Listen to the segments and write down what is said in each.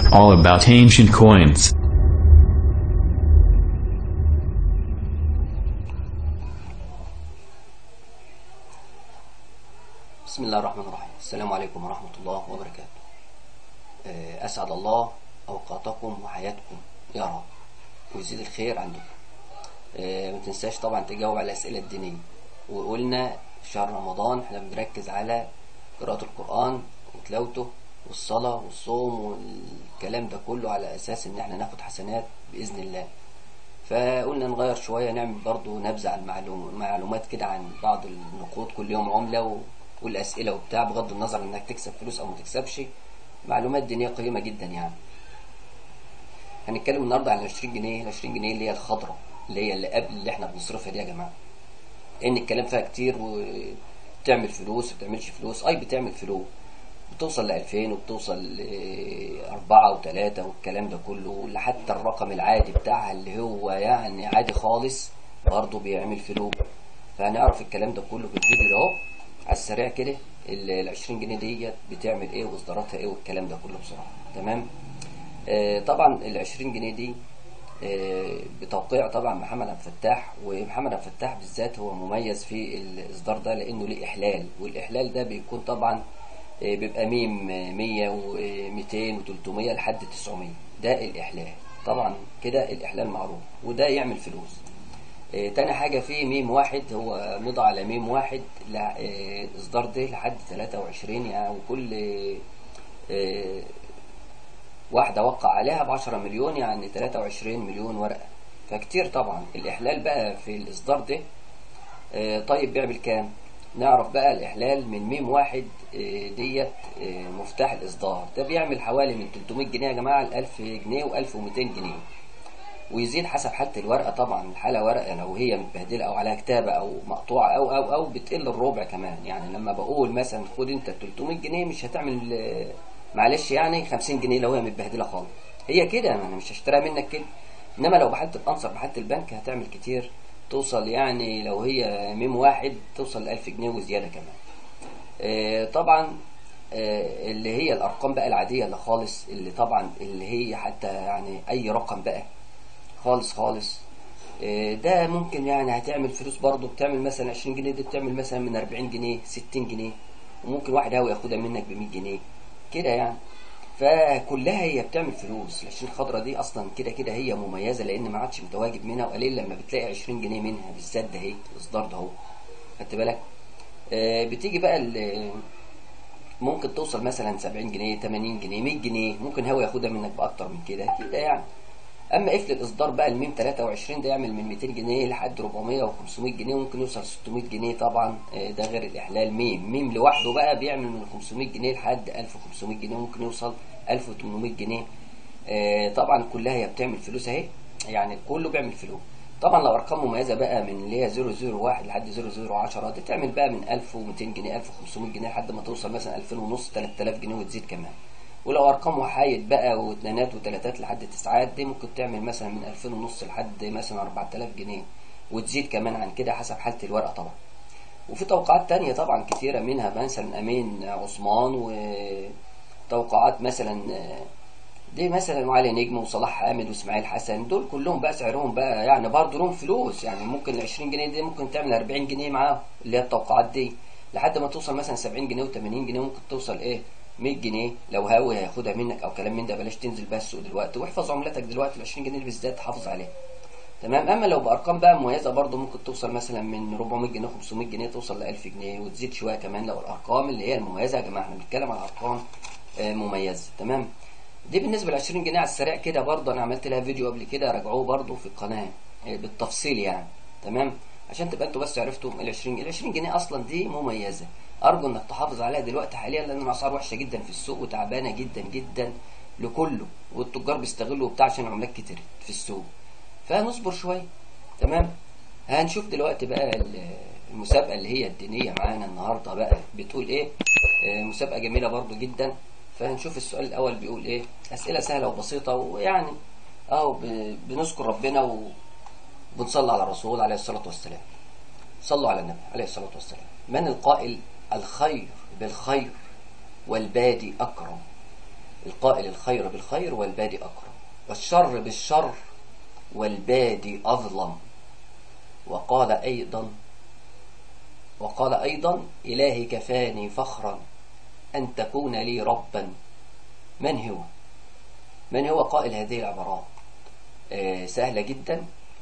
all about ancient coins. بسم الله الرحمن الرحيم السلام عليكم ورحمة الله وبركاته آه، أسعد الله أوقاتكم وحياتكم يا رب ويزيد الخير عندكم آه، ما تنساش طبعا تجاوب على الأسئلة الدينية وقلنا شهر رمضان احنا بنركز على قراءة القرآن وتلاوته والصلاة والصوم والكلام ده كله على أساس إن احنا ناخد حسنات بإذن الله فقلنا نغير شوية نعمل برضو نبذة عن معلوم معلومات كده عن بعض النقود كل يوم عملة و... والأسئلة وبتاع بغض النظر إنك تكسب فلوس أو ما تكسبش معلومات دينية قيمة جدا يعني هنتكلم النهاردة عن 20 جنيه ال 20 جنيه اللي هي الخضراء اللي هي اللي قبل اللي احنا بنصرفها دي يا جماعة لأن الكلام فيها كتير وبتعمل فلوس ما بتعملش فلوس أي بتعمل فلوس بتوصل ل 2000 وبتوصل ل 4 و3 والكلام ده كله لحتى الرقم العادي بتاعها اللي هو يعني عادي خالص برضه بيعمل فلوس فهنعرف الكلام ده كله في الفيديو ده اهو على السريع كده ال 20 جنيه ديت بتعمل ايه واصداراتها ايه والكلام ده كله بصراحه تمام آه طبعا ال 20 جنيه دي آه بتوقيع طبعا محمد عبد الفتاح ومحمد عبد الفتاح بالذات هو مميز في الاصدار ده لانه ليه احلال والاحلال ده بيكون طبعا آه بيبقى ميم 100 و200 و300 لحد 900 ده الاحلال طبعا كده الاحلال معروف وده يعمل فلوس آه، تاني حاجة في ميم واحد هو مضى على ميم واحد لا- آه، إصدار ده لحد 23 يعني وكل آه، واحدة وقع عليها ب 10 مليون يعني 23 مليون ورقة فكتير طبعا الإحلال بقى في الإصدار ده آه، طيب بيعمل كام؟ نعرف بقى الإحلال من ميم واحد آه، ديت آه، مفتاح الإصدار ده بيعمل حوالي من 300 جنيه يا جماعة ل 1000 جنيه و1200 جنيه ويزيد حسب حالة الورقة طبعا الحالة ورقة لو هي متبهدلة أو عليها كتابة أو مقطوعة أو أو أو بتقل الربع كمان يعني لما بقول مثلا خد أنت 300 جنيه مش هتعمل آه، معلش يعني 50 جنيه لو هي متبهدلة خالص هي كده ما أنا مش هشتريها منك كده إنما لو بحالة الأنصر بحالة البنك هتعمل كتير توصل يعني لو هي ميم واحد توصل ل 1000 جنيه وزيادة كمان آه، طبعا آه، اللي هي الأرقام بقى العادية اللي خالص اللي طبعا اللي هي حتى يعني أي رقم بقى خالص خالص آه، ده ممكن يعني هتعمل فلوس برضه بتعمل مثلا 20 جنيه دي بتعمل مثلا من 40 جنيه 60 جنيه وممكن واحد هاوي ياخدها منك ب 100 جنيه كده يعني فكلها هي بتعمل فلوس ال 20 خضرة دي اصلا كده كده هي مميزه لان ما عادش متواجد منها وقليل لما بتلاقي 20 جنيه منها بالذات ده اهي الاصدار ده اهو خدت بالك آه، بتيجي بقى ال- ممكن توصل مثلا 70 جنيه 80 جنيه 100 جنيه ممكن هو ياخدها منك باكتر من كده كده يعني اما قفل الاصدار بقى الميم 23 ده يعمل من 200 جنيه لحد 400 و500 جنيه وممكن يوصل 600 جنيه طبعا آه، ده غير الاحلال ميم ميم لوحده بقى بيعمل من 500 جنيه لحد 1500 جنيه وممكن يوصل 1800 جنيه آه، طبعا كلها هي بتعمل فلوس اهي يعني كله بيعمل فلوس طبعا لو ارقام مميزه بقى من اللي هي 001 لحد 0010 دي تعمل بقى من 1200 جنيه 1500 جنيه لحد ما توصل مثلا 2000 ونص 3000 جنيه وتزيد كمان ولو ارقام وحايد بقى واثنينات وثلاثات لحد تسعات دي ممكن تعمل مثلا من 2000 ونص لحد مثلا 4000 جنيه وتزيد كمان عن كده حسب حاله الورقه طبعا وفي توقعات تانية طبعا كتيرة منها مثلا أمين عثمان وتوقعات مثلا دي مثلا وعلي نجم وصلاح حامد واسماعيل حسن دول كلهم بقى سعرهم بقى يعني برضه لهم فلوس يعني ممكن ال 20 جنيه دي ممكن تعمل 40 جنيه معاهم اللي هي التوقعات دي لحد ما توصل مثلا 70 جنيه و80 جنيه ممكن توصل ايه 100 جنيه لو هاوي هياخدها منك او كلام من ده بلاش تنزل بقى السوق دلوقتي واحفظ عملتك دلوقتي ال 20 جنيه بالذات حافظ عليها تمام اما لو بارقام بقى مميزه برضه ممكن توصل مثلا من 400 جنيه 500 جنيه توصل ل 1000 جنيه وتزيد شويه كمان لو الارقام اللي هي المميزه يا جماعه احنا بنتكلم على ارقام آه، مميزه تمام دي بالنسبه ل 20 جنيه على السريع كده برضه انا عملت لها فيديو قبل كده راجعوه برضه في القناه آه، بالتفصيل يعني تمام عشان تبقى انتوا بس عرفتوا ال 20 ال 20 جنيه اصلا دي مميزه ارجو انك تحافظ عليها دلوقتي حاليا لان الاسعار وحشه جدا في السوق وتعبانه جدا جدا لكله والتجار بيستغلوا بتاع عشان العملات كترت في السوق فنصبر شويه تمام هنشوف دلوقتي بقى ال- المسابقة اللي هي الدينية معانا النهاردة بقى بتقول ايه آه، مسابقة جميلة برضو جدا فهنشوف السؤال الأول بيقول ايه أسئلة سهلة وبسيطة ويعني اهو ب- بنذكر ربنا وبنصلي على الرسول عليه الصلاة والسلام صلوا على النبي عليه الصلاة والسلام من القائل الخير بالخير والبادي أكرم القائل الخير بالخير والبادي أكرم والشر بالشر والبادي أظلم وقال أيضا وقال أيضا إلهي كفاني فخرا أن تكون لي ربا من هو من هو قائل هذه العبارات آه، سهلة جدا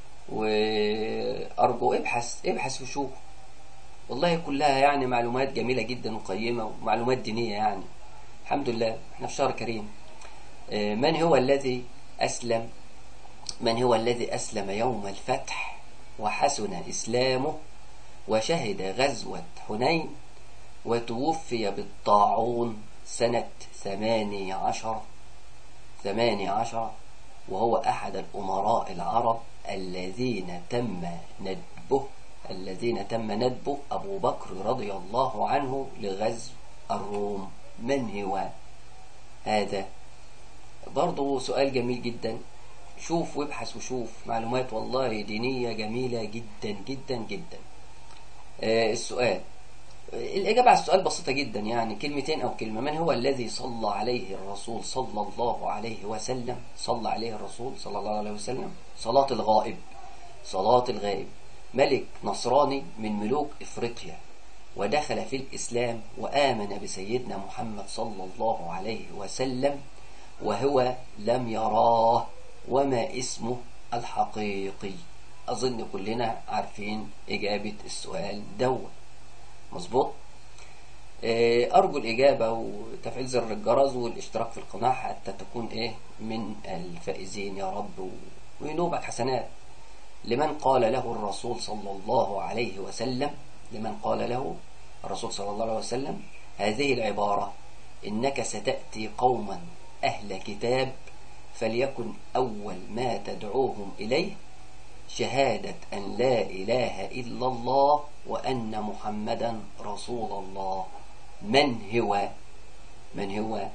وأرجو ابحث ابحث وشوف والله كلها يعني معلومات جميلة جدا وقيمة ومعلومات دينية يعني الحمد لله احنا في شهر كريم آه، من هو الذي أسلم من هو الذي أسلم يوم الفتح وحسن إسلامه وشهد غزوة حنين وتوفي بالطاعون سنة ثماني عشر ثماني عشر وهو أحد الأمراء العرب الذين تم ندبه الذين تم ندبه أبو بكر رضي الله عنه لغزو الروم من هو هذا برضه سؤال جميل جدا شوف وابحث وشوف معلومات والله دينية جميلة جدا جدا جدا آه السؤال الإجابة على السؤال بسيطة جدا يعني كلمتين أو كلمة من هو الذي صلى عليه الرسول صلى الله عليه وسلم صلى عليه الرسول صلى الله عليه وسلم صلاة الغائب صلاة الغائب ملك نصراني من ملوك إفريقيا ودخل في الإسلام وآمن بسيدنا محمد صلى الله عليه وسلم وهو لم يراه وما اسمه الحقيقي أظن كلنا عارفين إجابة السؤال دوت مظبوط أرجو الإجابة وتفعيل زر الجرس والاشتراك في القناة حتى تكون إيه من الفائزين يا رب وينوبك حسنات لمن قال له الرسول صلى الله عليه وسلم لمن قال له الرسول صلى الله عليه وسلم هذه العبارة إنك ستأتي قوما أهل كتاب فليكن أول ما تدعوهم إليه شهادة أن لا إله إلا الله وأن محمدا رسول الله من هو من هو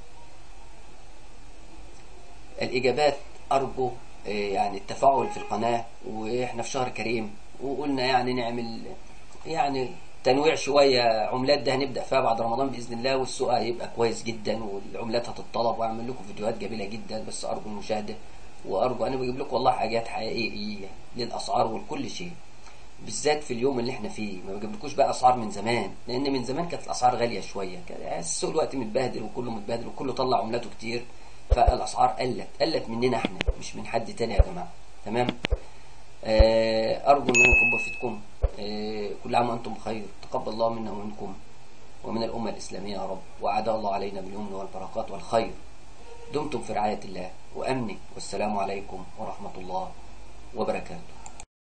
الإجابات أرجو يعني التفاعل في القناة وإحنا في شهر كريم وقلنا يعني نعمل يعني تنويع شوية عملات ده هنبدأ فيها بعد رمضان بإذن الله والسوق هيبقى كويس جدا والعملات هتتطلب وأعمل لكم فيديوهات جميلة جدا بس أرجو المشاهدة وأرجو أنا بجيب لكم والله حاجات حقيقية للأسعار ولكل شيء بالذات في اليوم اللي احنا فيه ما بجيبلكوش بقى أسعار من زمان لأن من زمان كانت الأسعار غالية شوية السوق الوقت متبهدل وكله متبهدل وكله طلع عملاته كتير فالأسعار قلت قلت مننا احنا مش من حد تاني يا جماعة تمام أرجو أن أنا أكون بفيدكم كل عام وأنتم بخير تقبل الله منا ومنكم ومن الأمة الإسلامية يا رب وعاد الله علينا باليمن والبركات والخير دمتم في رعاية الله وأمنه والسلام عليكم ورحمة الله وبركاته